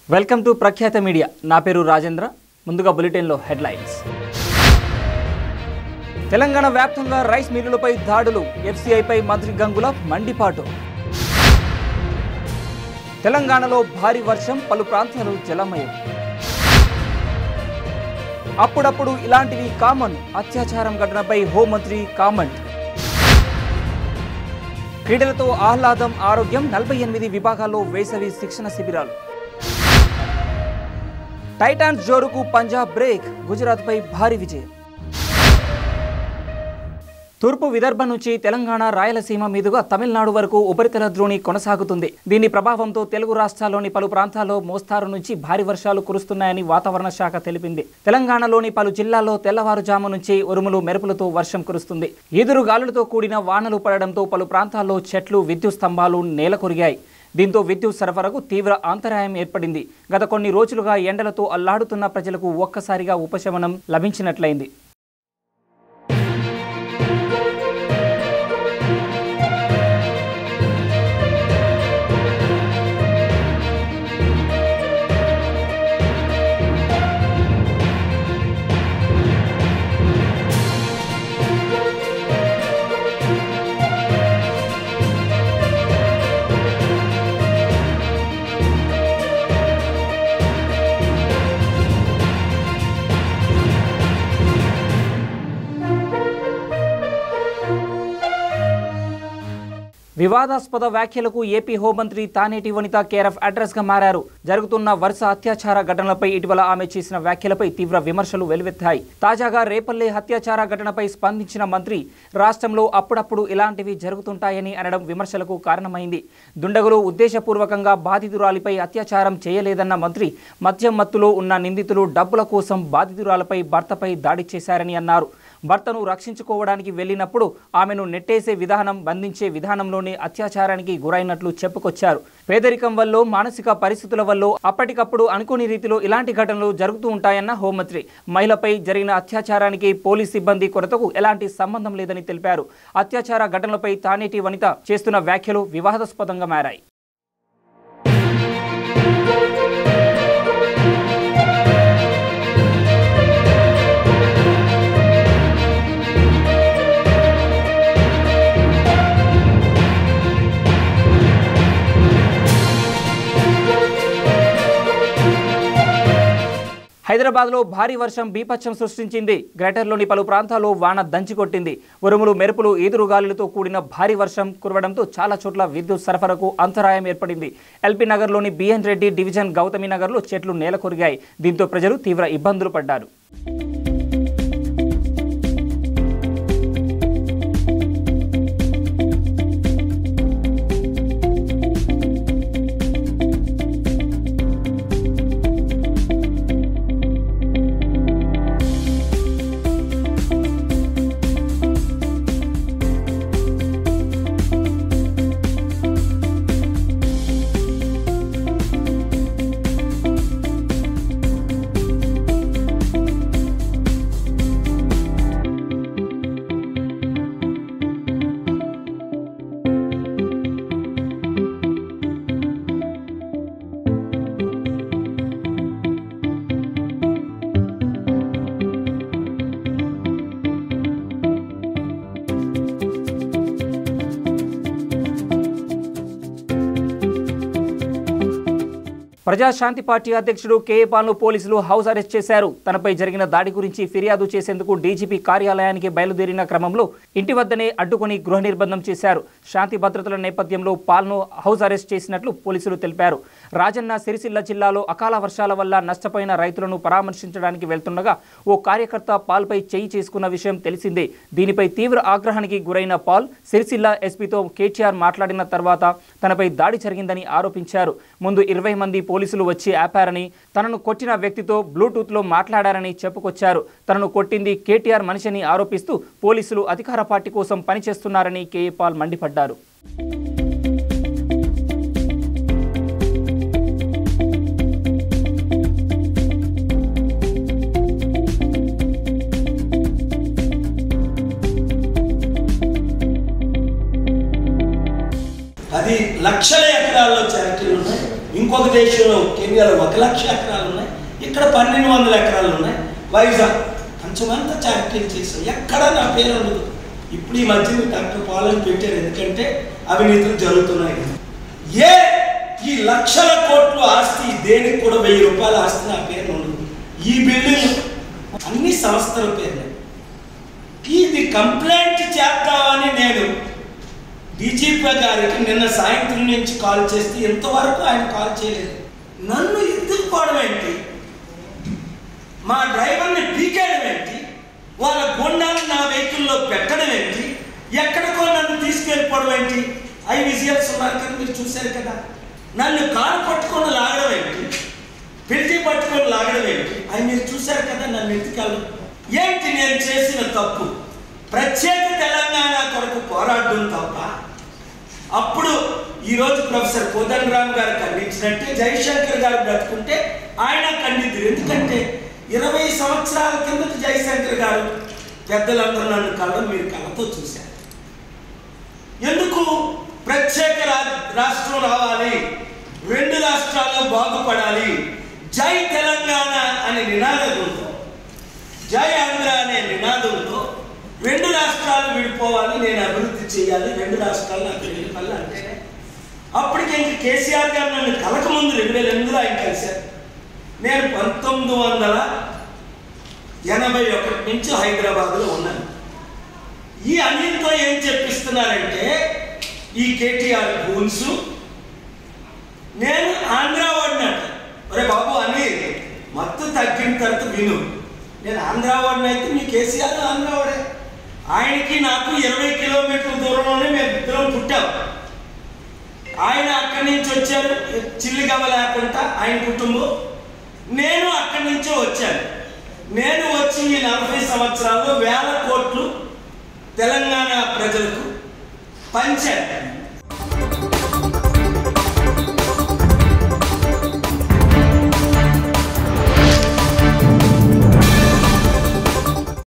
Welcome to ప్రఖ్యాత media నా పేరు రాజేంద్ర ముందుగా బులెటిన్లో హెడ్లైన్స్ తెలంగాణ వ్యాప్తంగా రైస్ మిల్లులపై దాడులు ఎఫ్సీఐపై మంత్రి గంగుల మండిపాటు తెలంగాణలో భారీ వర్షం పలు ప్రాంతాలు జలమయం అప్పుడప్పుడు ఇలాంటివి కామన్ అత్యాచారం ఘటనపై హోంమంత్రి కామెంట్ క్రీడలతో ఆహ్లాదం ఆరోగ్యం నలభై ఎనిమిది విభాగాల్లో వేసవి శిక్షణ శిబిరాలు టైటాన్స్ జోరుకు పంజాబ్ బ్రేక్ గుజరాత్పై భారీ విజయం తూర్పు విదర్భ నుంచి తెలంగాణ రాయలసీమ మీదుగా తమిళనాడు వరకు ఉపరితల ద్రోణి కొనసాగుతుంది దీని ప్రభావంతో తెలుగు రాష్ట్రాల్లోని పలు ప్రాంతాల్లో మోస్తారు నుంచి భారీ వర్షాలు కురుస్తున్నాయని వాతావరణ శాఖ తెలిపింది తెలంగాణలోని పలు జిల్లాల్లో తెల్లవారుజాము నుంచి ఉరుములు మెరుపులతో వర్షం కురుస్తుంది ఈదురు గాలులతో కూడిన వానలు పడడంతో పలు ప్రాంతాల్లో చెట్లు విద్యుత్ స్తంభాలు నేలకొరిగాయి దీంతో విద్యుత్ సరఫరాకు తీవ్ర అంతరాయం ఏర్పడింది గత కొన్ని రోజులుగా ఎండలతో అల్లాడుతున్న ప్రజలకు ఒక్కసారిగా ఉపశమనం లభించినట్లయింది వివాదాస్పద వ్యాఖ్యలకు ఏపీ హోంమంత్రి తానేటి వనిత కేరఫ్ అడ్రస్ గా మారారు జరుగుతున్న వరుస అత్యాచార ఘటనలపై ఇటీవల ఆమె చేసిన వ్యాఖ్యలపై తీవ్ర విమర్శలు వెలువెత్తాయి తాజాగా రేపల్లె అత్యాచార ఘటనపై స్పందించిన మంత్రి రాష్ట్రంలో అప్పుడప్పుడు ఇలాంటివి జరుగుతుంటాయని అనడం విమర్శలకు కారణమైంది దుండగులు ఉద్దేశపూర్వకంగా బాధితురాలిపై అత్యాచారం చేయలేదన్న మంత్రి మద్యం మత్తులో ఉన్న నిందితులు డబ్బుల కోసం బాధితురాలపై భర్తపై దాడి చేశారని అన్నారు భర్తను రక్షించుకోవడానికి వెళ్ళినప్పుడు ఆమెను నెట్టేసే విధానం బంధించే విధానంలోనే అత్యాచారానికి గురైనట్లు చెప్పుకొచ్చారు పేదరికం వల్ల మానసిక పరిస్థితుల వల్ల అప్పటికప్పుడు అనుకోని రీతిలో ఇలాంటి ఘటనలు జరుగుతూ ఉంటాయన్న హోంమంత్రి మహిళపై జరిగిన అత్యాచారానికి పోలీస్ సిబ్బంది కొరతకు ఎలాంటి సంబంధం లేదని తెలిపారు అత్యాచార ఘటనలపై తానేటి వనిత చేస్తున్న వ్యాఖ్యలు వివాదాస్పదంగా మారాయి హైదరాబాద్లో భారీ వర్షం బీపచ్చం సృష్టించింది గ్రేటర్లోని పలు ప్రాంతాల్లో వాన దంచికొట్టింది ఉరుములు మెరుపులు ఈదురుగాలులతో కూడిన భారీ వర్షం కురవడంతో చాలా చోట్ల విద్యుత్ సరఫరాకు అంతరాయం ఏర్పడింది ఎల్పీ నగర్లోని బిఎన్ రెడ్డి డివిజన్ గౌతమి నగర్లో చెట్లు నేలకొరిగాయి దీంతో ప్రజలు తీవ్ర ఇబ్బందులు పడ్డారు ప్రజాశాంతి పార్టీ అధ్యక్షుడు కేఏ పాల్ను పోలీసులు హౌస్ అరెస్ట్ చేశారు తనపై జరిగిన దాడి గురించి ఫిర్యాదు చేసేందుకు డీజీపీ కార్యాలయానికి బయలుదేరిన క్రమంలో ఇంటి వద్దనే అడ్డుకొని గృహ నిర్బంధం చేశారు శాంతి భద్రతల నేపథ్యంలో పాల్ను హౌస్ అరెస్ట్ చేసినట్లు పోలీసులు తెలిపారు రాజన్న సిరిసిల్ల జిల్లాలో అకాల వర్షాల వల్ల నష్టపోయిన రైతులను పరామర్శించడానికి వెళ్తుండగా ఓ కార్యకర్త పాల్పై చేయి చేసుకున్న విషయం తెలిసిందే దీనిపై తీవ్ర ఆగ్రహానికి గురైన పాల్ సిరిసిల్ల ఎస్పీతో కేటీఆర్ మాట్లాడిన తర్వాత తనపై దాడి జరిగిందని ఆరోపించారు ముందు ఇరవై మంది పోలీసులు వచ్చి ఆపారని తనను కొట్టిన వ్యక్తితో బ్లూటూత్లో మాట్లాడారని చెప్పుకొచ్చారు తనను కొట్టింది కేటీఆర్ మనిషిని ఆరోపిస్తూ పోలీసులు అధికార పార్టీ కోసం పనిచేస్తున్నారని కేఏ పాల్ మండిపడ్డారు అది లక్షల ఎకరాల్లో చారిటీలు ఉన్నాయి ఇంకొక దేశంలో కెన్యాలో ఒక లక్ష ఎకరాలు ఉన్నాయి ఇక్కడ పన్నెండు వందల ఎకరాలు ఉన్నాయి వైజాగ్ కొంచెమంతా చారిటీ చేసాం ఎక్కడ నా పేరు ఉండదు ఇప్పుడు ఈ మధ్య డాక్టర్ పాలన పెట్టారు ఎందుకంటే అవినీతులు జరుగుతున్నాయి కదా. ఏ ఈ లక్షల కోట్లు ఆస్తి దేనికి కూడా వెయ్యి రూపాయల ఆస్తి నా పేరు ఉండదు ఈ బిల్డింగ్ అన్ని సంస్థల పేర్లే ఇది కంప్లైంట్ చేద్దామని నేను డీజీపీ గారికి నిన్న సాయంత్రం నుంచి కాల్ చేస్తే ఇంతవరకు ఆయన కాల్ చేయలేదు నన్ను ఎత్తుకుపోవడం ఏంటి మా డ్రైవర్ని పీకేయడం ఏంటి వాళ్ళ గుండాలు నా వెహికల్లో పెట్టడం ఏంటి ఎక్కడికో నన్ను తీసుకెళ్ళిపోవడం ఏంటి అవి విజయాల్స్ ఉన్నారు కదా మీరు చూశారు కదా నన్ను కారు పట్టుకొని లాగడం ఏంటి పిలిచి పట్టుకొని లాగడం ఏంటి అవి మీరు చూశారు కదా నన్ను ఎత్తుకెళ్ళడం ఏంటి నేను చేసిన తప్పు ప్రత్యేక తెలంగాణ కొరకు పోరాడడం తప్ప అప్పుడు ఈరోజు ప్రొఫెసర్ కోదండరామ్ గారు ఖండించినట్టే జయశంకర్ గారు బ్రతుకుంటే ఆయన ఖండితులు ఎందుకంటే ఇరవై సంవత్సరాల కిందట జయశంకర్ గారు పెద్దలందరూ నన్ను కళ్ళ మీరు కళ్ళతో చూశారు ఎందుకు ప్రత్యేక రా- రాష్ట్రం రావాలి రెండు రాష్ట్రాలు బాగుపడాలి జై తెలంగాణ అనే నినాదంతో జై ఆంధ్ర అనే నినాదంతో రెండు రాష్ట్రాలు విడిపోవాలి నేను అభివృద్ధి చేయాలి రెండు రాష్ట్రాలు నాకు వెళ్ళిపల్లి అంటేనే అప్పటికి ఇంక కేసీఆర్ గారు నన్ను కలకముందు రెండు వేల ఎనిమిదిలో ఆయన కలిశారు నేను పంతొమ్మిది వందల ఎనభై ఒకటి నుంచి హైదరాబాద్లో ఉన్నాను ఈ అనిల్తో ఏం చెప్పిస్తున్నారంటే ఈ కేటీఆర్ గూన్స్ నేను ఆంధ్ర వాడినట్టు ఒరే బాబు అనిల్ మత్తు తగ్గిన తర్వాత విను నేను ఆంధ్ర వాడిని అయితే మీ కేసీఆర్ ఆంధ్ర వాడే ఆయనకి నాకు ఇరవై కిలోమీటర్ల దూరంలోనే మేము ఇద్దరం పుట్టాం ఆయన అక్కడి నుంచి వచ్చారు చిల్లిగవ్వ లేకుండా ఆయన కుటుంబం నేను అక్కడి నుంచే వచ్చాను నేను వచ్చి ఈ నలభై సంవత్సరాల్లో వేల కోట్లు తెలంగాణ ప్రజలకు పంచాను